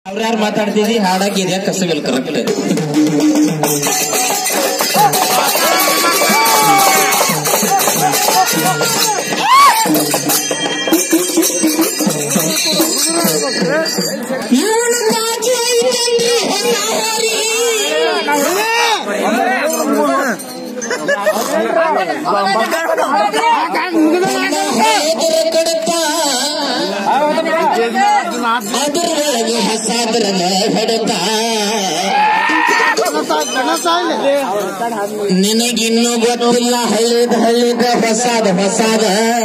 ಅವ್ರ್ಯಾರು ಮಾತಾಡ್ತಿದ್ದಿ ಹಾಡಾಕಿದ್ಯಾ ಕಸಗಲ್ correct ಅದರೊಳಗೆ ಹೊಸಾದ್ರನ ಹೊಡೆತ ನಿನಗಿನ್ನೂ ಗೊತ್ತಿಲ್ಲ ಹಳ್ಳಿದ ಹಳ್ಳಿದ ಹೊಸಾದ ಹೊಸಾದ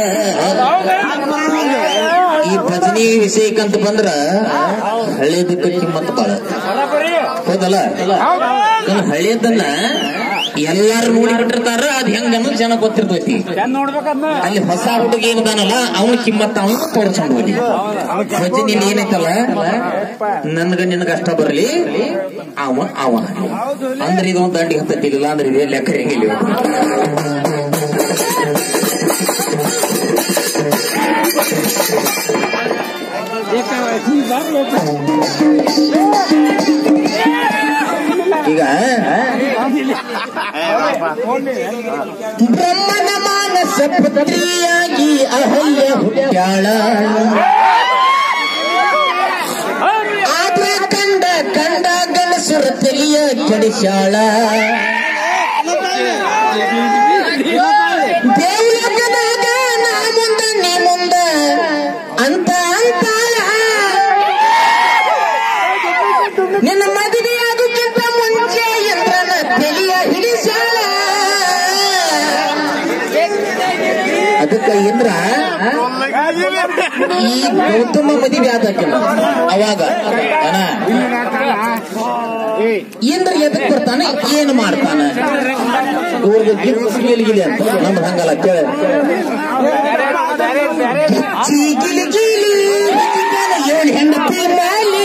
ಈ ಭಜನಿ ವಿಷಯಕ್ಕಂತ ಬಂದ್ರ ಹಳ್ಳಿದಕ್ಕ ಕಿಮ್ಮತ್ ಬಾಳ ಹೌದಲ್ಲ ಇನ್ನು ಹಳ್ಳಿದನ್ನ ಎಲ್ಲಾರು ನೋಡಿ ಬಿಟ್ಟಿರ್ತಾರ ಅದ್ ಹೆಂಗ ಅನ್ನೋದು ಜನ ಗೊತ್ತಿರ್ತೈತಿ ಅಲ್ಲಿ ಹೊಸ ಹುಡುಗ ಏನದಾನಲ್ಲ ಅವನ ಕಿಮ್ಮತ್ತ ಅವನು ತೋರಿಸ್ಕೊಂಡು ಹೋಗಿ ಭಜನಿ ಏನೈತಲ್ಲ ನನ್ಗ ನಿನಗ ಅಷ್ಟ ಬರಲಿ ಅವ ಅವ ಅಂದ್ರೆ ಇದೊಂದು ದಂಡಿಗೆ ಹತ್ತಿಲ್ಲ ಅಂದ್ರೆ ಇದೇ ಲೆಕ್ಕ ಹೆಂಗಿಲ್ಲ ಈಗ ಬ್ರಹ್ಮನ ಮಾನಸ ಪುತ್ರಿಯಾಗಿ ಅಹಲ್ಯ ಹುಟ್ಟ್ಯಾಳ ಆದ್ರೆ ಕಂಡ ಕಂಡ ಗಣಸುರ ತೆಲಿಯ ಕೆಡಿಸ್ಯಾಳ ದೇವ್ಲೋಕದಾಗ ನಾ ಮುಂದ ನೀ ಮುಂದ ಅಂತ ಅಂತಾಳ ನಿನ್ನ ಮದುವೆಯಾಗುಕ್ಕಿಂತ ಮುಂಚೆ ಎಂದ್ರನ ತೆಲಿಯ ಹಿಡಿಸ್ಯಾಳ ಅದಕ್ಕ ಇಂದ್ರ ಈ ಗೌತಮ ಮದುವೆ ಆದಕ್ಕಿಲ್ಲ ಅವಾಗ ಅಣ್ಣ ಇಂದ್ರ ಎದಕ್ ಬರ್ತಾನೆ ಏನು ಮಾಡ್ತಾನ ಇವ್ರಿಗೆ ಗಿಫ್ಟ್ ಗಿಲಿ ಗಿಲಿ ಅಂತ ನಮ್ದು ಹಂಗಲ್ಲ ಕೇಳ ಗಿಚ್ಚಿ ಗಿಲಿ ಗಿಲಿ ಹಿಡಿದಾನ ಏಳು ಹೆಂಡತಿ ಮಾಲಿ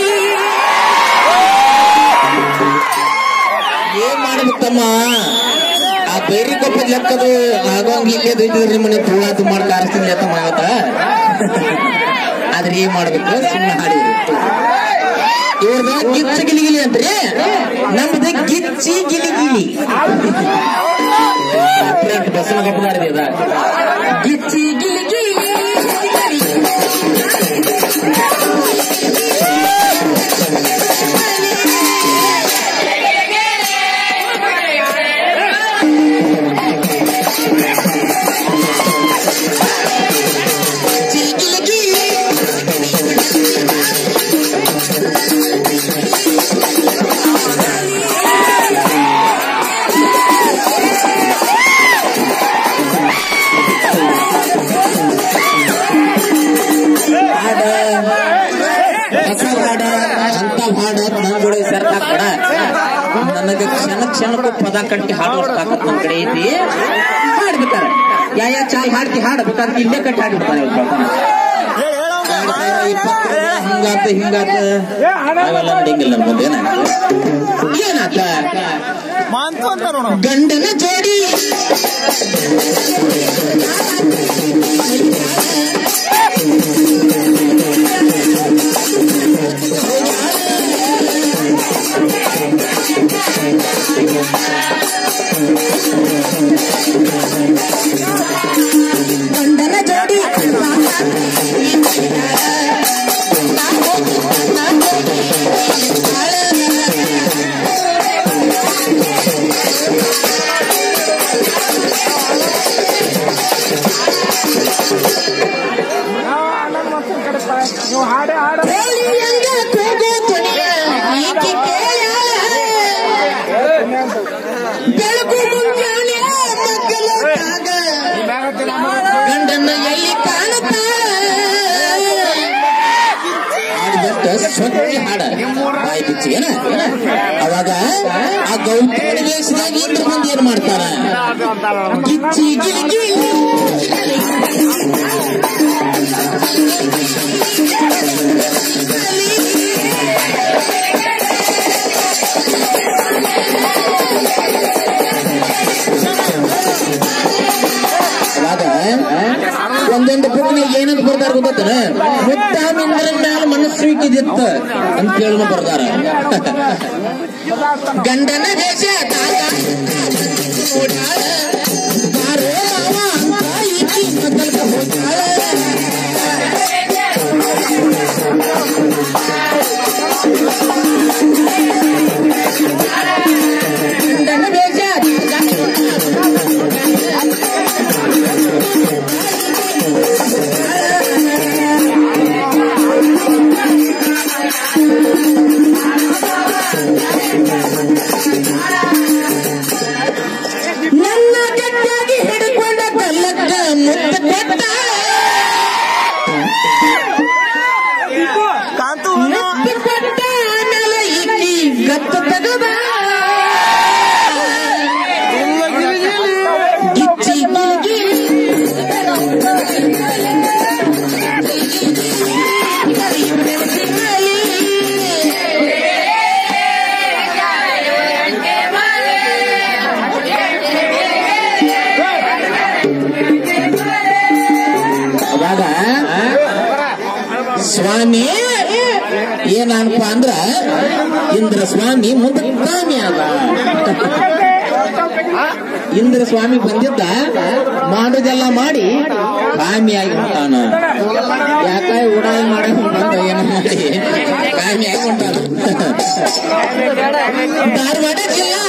ಏನ್ ಮಾಡ್ಬೇಕಮ್ಮ ಆ ಬೇರೆ ಕೊಪ್ಪ ಲೆಕ್ಕದು ಆಗೋಂಗ್ ಇಲ್ಲೇ ದುಡ್ಡಿದ್ರಿ ಮನೆ ತುಳಾತು ಮಾಡಿ ಕಾರಿಸ್ತೀನಿ ಲೆಕ್ಕ ಮಾಡತ್ತ ಆದ್ರೆ ಏನ್ ಮಾಡ್ಬೇಕು ಸುಮ್ಮನೆ ಹಾಡಿ ಇವ್ರದ ಗಿಚ್ಚ ಗಿಲಿ ಗಿಲಿ ಅಂತ್ರಿ ನಮ್ದು ಗಿಚ್ಚಿ ಗಿಲಿ ಗಿಲಿ ಬಸ್ಸನ್ನ ಗಪ್ಪ ಮಾಡಿದೆ ಗಿಚ್ಚಿ ಗಿಲಿ ಗಿಲಿ ಗಿಲಿ ಗಿಲಿ ಹಾಡ ಹೊಸ ಹಾಡ ಅಂತ ಹಾಡ ನಂಗೊಡೆ ಸೇರ್ತಾಕಡ ನನಗೆ ಕ್ಷಣ ಕ್ಷಣಕ್ಕೂ ಪದ ಕಟ್ಟಿ ಹಾಡುವಷ್ಟು ತಾಕತ್ ನನ್ ಕಡೆ ಐತಿ ಹಾಡ್ಬೇಕಾರೆ ಯಾ ಯಾ ಚಾಲ್ ಹಾಡ್ತಿ ಹಾಡ ಬೇಕಾದ್ರೆ ಇಲ್ಲೇ ಕಟ್ಟಿ ಹಾಡ್ಬಿಡ್ತಾನೆ ಇವ್ರು ಹಿಂಗಾತ ಹಿಂಗಾತ ಅವೆಲ್ಲ ನಡಿಂಗಿಲ್ಲ ನನ್ ಮುಂದೆ ಏನಾತ ಗಂಡನ ಜೋಡಿ ಗಂಡನ ಜೋಡಿ ನೀವು ಹಾಡೆ ಹಾಡ ಕೋಳಿಯಂಗ ಕೂಗು ಧ್ವನಿಯ ಈಕೆ ಕೇಳ್ಯಾಳ. ಬೆಳಕು ಮುಂಜಾನೆ ಮಗ್ಗಲೊಟ್ಟಾಗ ಗಂಡನ ಎಲ್ಲಿ ಕಾಣುತ್ತಾಳ ಹಾಡಿದಷ್ಟ ಸ್ವಚ್ಛ ಹಾಡ ಬಾಯಿ ಬಿಚ್ಚಿ ಏನ ಅವಾಗ ಆ ಗೌತಮ ವೇಷದಾಗ ಇಂದ್ರ ಮಂದಿ ಏನ್ ಮಾಡ್ತಾರ ಗಿಚ್ಚಿ ಗಿಲಿ ಗಿಲಿ ಅವಾಗ ಒಂದೊಂದು ಬುಕ್ನ ಏನಂತ ಬರ್ತಾರ ಗೊತ್ತಾನ ಮುತ್ತ ಮಿಂದ್ರ ಮ್ಯಾಲ ಮನಸ್ಸು ಇಕ್ಕಿದ ಬಂದಿತ್ತ ಅಂತ ಹೇಳಿ ಬರ್ದಾರ ಗಂಡನ ದೇಶ ತಾತ ನೋಡ್ಯಾಳ. ಬಾರೋ ಮಾವ ಅಂತ ಈಕಿ ಮೊದಲ್ಕ ಹೋಗ್ಯಾಳ. ಗಂಡನ ದೇಶ ನನ್ನ ಗಟ್ಟಿಯಾಗಿ ಹಿಡ್ಕೊಂಡ ಕಲ್ಲಕ್ಕ ಮುತ್ತ ಕೊಟ್ಟ ಕಾಂತು ಮುತ್ತ ಕೊಟ್ಟ ಆಮೇಲೆ ಈಕಿ ಗತ್ತ ತಗದ ಗಿಚ್ಚಿ ಗಿಗಿ ಅವಾಗ ಸ್ವಾಮಿ ಏನಪ್ಪ ಅಂದ್ರ ಇಂದ್ರ ಸ್ವಾಮಿ ಮುಂದೆ ಕಾಮಿ ಅದ ಇಂದ್ರ ಸ್ವಾಮಿ ಬಂದಿದ್ದ ಮಾಡುದೆಲ್ಲ ಮಾಡಿ ಕಾಮಿಯಾಗಿ ಹೊಂಟಾನ ಯಾಕ ಉಡಾಯಿ ಮಾಡಿ ಬಂದ ಏನೋ ಮಾಡಿ ಕಾಮಿಯಾಗಿ ಹೊಂಟಾನ ಧಾರವಾಡ ಜಿಲ್ಲಾ